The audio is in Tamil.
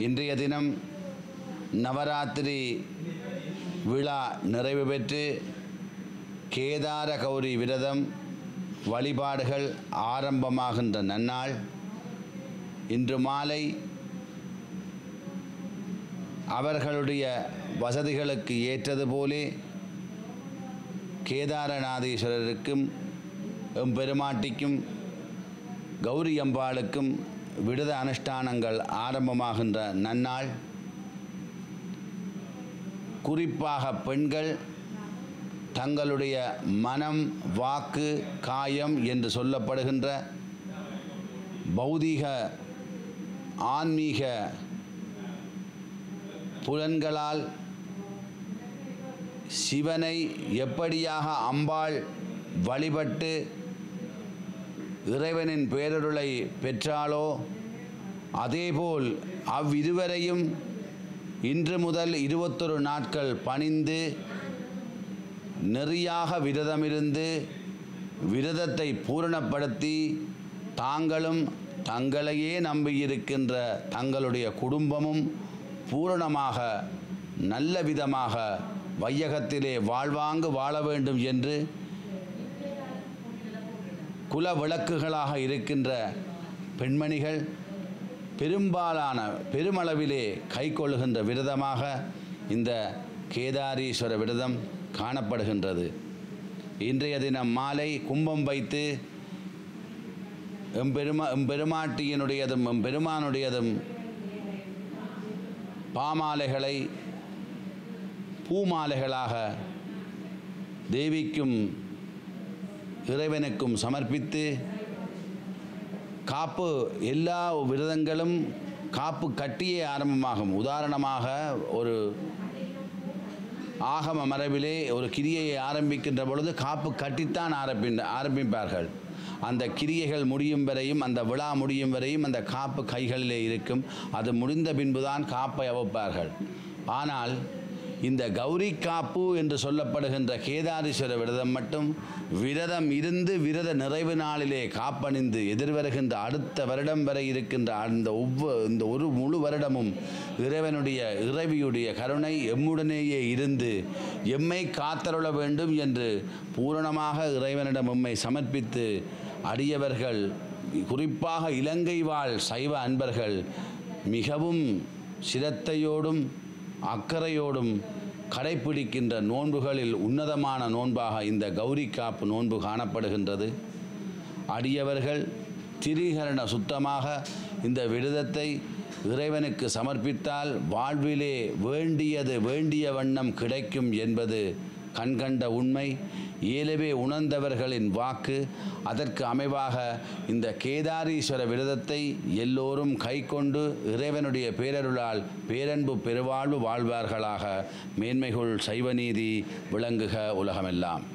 இன்றைய தினம் நவராத்திரி விழா நிறைவு பெற்று கேதார கௌரி விரதம் வழிபாடுகள் ஆரம்பமாகின்ற நன்னாள் இன்று மாலை அவர்களுடைய வசதிகளுக்கு ஏற்றது போலே கேதாரநாதீஸ்வரருக்கும் எம்பெருமாட்டிக்கும் கௌரி அம்பாளுக்கும் விடுத அனுஷ்டானங்கள் ஆரம்பமாகின்ற நன்னாள் குறிப்பாக பெண்கள் தங்களுடைய மனம் வாக்கு காயம் என்று சொல்லப்படுகின்ற பௌதீக ஆன்மீக புலன்களால் சிவனை எப்படியாக அம்பாள் வழிபட்டு இறைவனின் பேரருளை பெற்றாளோ அதேபோல் அவ்விருவரையும் இன்று முதல் இருபத்தொரு நாட்கள் பணிந்து நெறியாக விரதமிருந்து விரதத்தை பூரணப்படுத்தி தாங்களும் தங்களையே நம்பியிருக்கின்ற தங்களுடைய குடும்பமும் பூரணமாக நல்ல விதமாக வையகத்திலே வாழ்வாங்கு வாழ வேண்டும் என்று குல விளக்குகளாக இருக்கின்ற பெண்மணிகள் பெரும்பாலான பெருமளவிலே கைக்கொள்ளுகின்ற விரதமாக இந்த கேதாரீஸ்வர விரதம் காணப்படுகின்றது இன்றைய தினம் மாலை கும்பம் வைத்து எம்பெருமா எம்பெருமாட்டியினுடையதும் எம்பெருமானுடையதும் பாமாலைகளை பூமாலைகளாக தேவிக்கும் இறைவனுக்கும் சமர்ப்பித்து காப்பு எல்லா விரதங்களும் காப்பு கட்டியே ஆரம்பமாகும் உதாரணமாக ஒரு ஆகம மரபிலே ஒரு கிரியையை ஆரம்பிக்கின்ற பொழுது காப்பு கட்டித்தான் ஆரம்பி ஆரம்பிப்பார்கள் அந்த கிரியைகள் முடியும் வரையும் அந்த விழா முடியும் வரையும் அந்த காப்பு கைகளிலே இருக்கும் அது முடிந்த பின்புதான் காப்பை அவைப்பார்கள் ஆனால் இந்த கௌரி காப்பு என்று சொல்லப்படுகின்ற கேதாரீஸ்வர விரதம் மட்டும் விரதம் இருந்து விரத நிறைவு நாளிலே காப்பணிந்து எதிர்வருகின்ற அடுத்த வருடம் வரை இருக்கின்ற அந்த ஒவ்வொரு இந்த ஒரு முழு வருடமும் இறைவனுடைய இறைவியுடைய கருணை எம்முடனேயே இருந்து எம்மை காத்தருள வேண்டும் என்று பூரணமாக இறைவனிடம் எம்மை சமர்ப்பித்து அடியவர்கள் குறிப்பாக இலங்கை வாழ் சைவ அன்பர்கள் மிகவும் சிரத்தையோடும் அக்கறையோடும் கடைப்பிடிக்கின்ற நோன்புகளில் உன்னதமான நோன்பாக இந்த கௌரி காப்பு நோன்பு காணப்படுகின்றது அடியவர்கள் திரிகரண சுத்தமாக இந்த விரதத்தை இறைவனுக்கு சமர்ப்பித்தால் வாழ்விலே வேண்டியது வேண்டிய வண்ணம் கிடைக்கும் என்பது கண்கண்ட உண்மை ஏலவே உணர்ந்தவர்களின் வாக்கு அதற்கு அமைவாக இந்த கேதாரீஸ்வர விரதத்தை எல்லோரும் கைக்கொண்டு இறைவனுடைய பேரருளால் பேரன்பு பெருவாழ்வு வாழ்வார்களாக மேன்மைகுள் சைவநீதி விளங்குக உலகமெல்லாம்